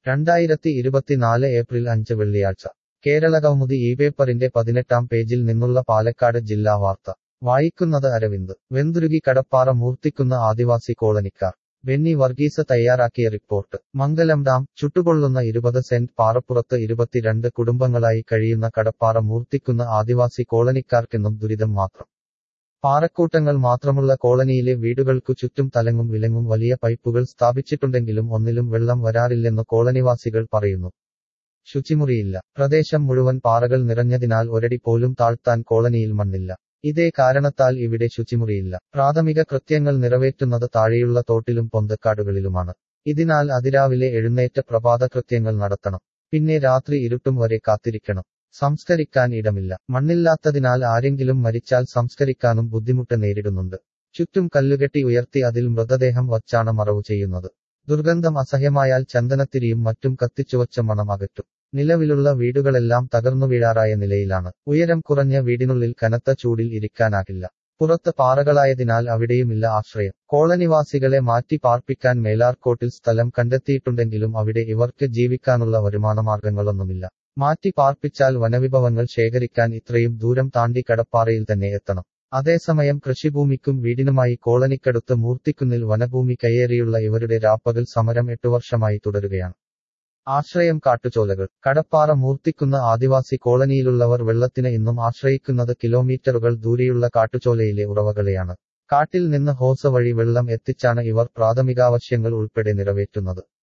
രണ്ടായിരത്തി ഇരുപത്തിനാല് ഏപ്രിൽ അഞ്ച് വെള്ളിയാഴ്ച കേരളകൗമുദി ഈ പേപ്പറിന്റെ പതിനെട്ടാം പേജിൽ നിന്നുള്ള പാലക്കാട് ജില്ലാ വാർത്ത വായിക്കുന്നത് അരവിന്ദ് വെന്തുരുകി കടപ്പാറ മൂർത്തിക്കുന്ന ആദിവാസി കോളനിക്കാർ ബെന്നി വർഗീസ് തയ്യാറാക്കിയ റിപ്പോർട്ട് മംഗലം ഡാം ചുട്ടുകൊള്ളുന്ന ഇരുപത് സെന്റ് പാറപ്പുറത്ത് ഇരുപത്തിരണ്ട് കുടുംബങ്ങളായി കഴിയുന്ന കടപ്പാറ മൂർത്തിക്കുന്ന ആദിവാസി കോളനിക്കാർക്കെന്നും ദുരിതം മാത്രം പാറക്കൂട്ടങ്ങൾ മാത്രമുള്ള കോളനിയിലെ വീടുകൾക്കു ചുറ്റും തലങ്ങും വിലങ്ങും വലിയ പൈപ്പുകൾ സ്ഥാപിച്ചിട്ടുണ്ടെങ്കിലും ഒന്നിലും വെള്ളം വരാറില്ലെന്ന് കോളനിവാസികൾ പറയുന്നു ശുചിമുറിയില്ല പ്രദേശം മുഴുവൻ പാറകൾ നിറഞ്ഞതിനാൽ ഒരടി പോലും താഴ്ത്താൻ കോളനിയിൽ മണ്ണില്ല ഇതേ കാരണത്താൽ ഇവിടെ ശുചിമുറിയില്ല പ്രാഥമിക കൃത്യങ്ങൾ നിറവേറ്റുന്നത് താഴെയുള്ള തോട്ടിലും പൊന്തക്കാടുകളിലുമാണ് ഇതിനാൽ അതിരാവിലെ എഴുന്നേറ്റ പ്രഭാത കൃത്യങ്ങൾ നടത്തണം പിന്നെ രാത്രി ഇരുട്ടും വരെ കാത്തിരിക്കണം സംസ്കരിക്കാൻ ഇടമില്ല മണ്ണില്ലാത്തതിനാൽ ആരെങ്കിലും മരിച്ചാൽ സംസ്കരിക്കാനും ബുദ്ധിമുട്ട് നേരിടുന്നുണ്ട് ചുറ്റും കല്ലുകെട്ടി ഉയർത്തി അതിൽ മൃതദേഹം വച്ചാണ് മറവു ചെയ്യുന്നത് ദുർഗന്ധം അസഹ്യമായാൽ ചന്ദനത്തിരിയും മറ്റും കത്തിച്ചുവച്ച മണം അകറ്റും നിലവിലുള്ള വീടുകളെല്ലാം തകർന്നു വീഴാറായ നിലയിലാണ് ഉയരം കുറഞ്ഞ വീടിനുള്ളിൽ കനത്ത ചൂടിൽ ഇരിക്കാനാകില്ല പുറത്ത് പാറകളായതിനാൽ അവിടെയുമില്ല ആശ്രയം കോളനിവാസികളെ മാറ്റി പാർപ്പിക്കാൻ മേലാർക്കോട്ടിൽ സ്ഥലം കണ്ടെത്തിയിട്ടുണ്ടെങ്കിലും അവിടെ ഇവർക്ക് ജീവിക്കാനുള്ള വരുമാനമാർഗങ്ങളൊന്നുമില്ല മാറ്റി പാർപ്പിച്ചാൽ വനവിഭവങ്ങൾ ശേഖരിക്കാൻ ഇത്രയും ദൂരം താണ്ടി കടപ്പാറയിൽ തന്നെ എത്തണം അതേസമയം കൃഷിഭൂമിക്കും വീടിനുമായി കോളനിക്കടുത്ത് മൂർത്തിക്കുന്നിൽ വനഭൂമി കയ്യേറിയുള്ള ഇവരുടെ രാപ്പകൽ സമരം എട്ടു വർഷമായി തുടരുകയാണ് ആശ്രയം കാട്ടുചോലകൾ കടപ്പാറ മൂർത്തിക്കുന്ന ആദിവാസി കോളനിയിലുള്ളവർ വെള്ളത്തിന് ഇന്നും ആശ്രയിക്കുന്നത് കിലോമീറ്ററുകൾ ദൂരെയുള്ള കാട്ടുചോലയിലെ ഉറവകളെയാണ് കാട്ടിൽ നിന്ന് ഹോസ വഴി വെള്ളം എത്തിച്ചാണ് ഇവർ പ്രാഥമികാവശ്യങ്ങൾ ഉൾപ്പെടെ നിറവേറ്റുന്നത്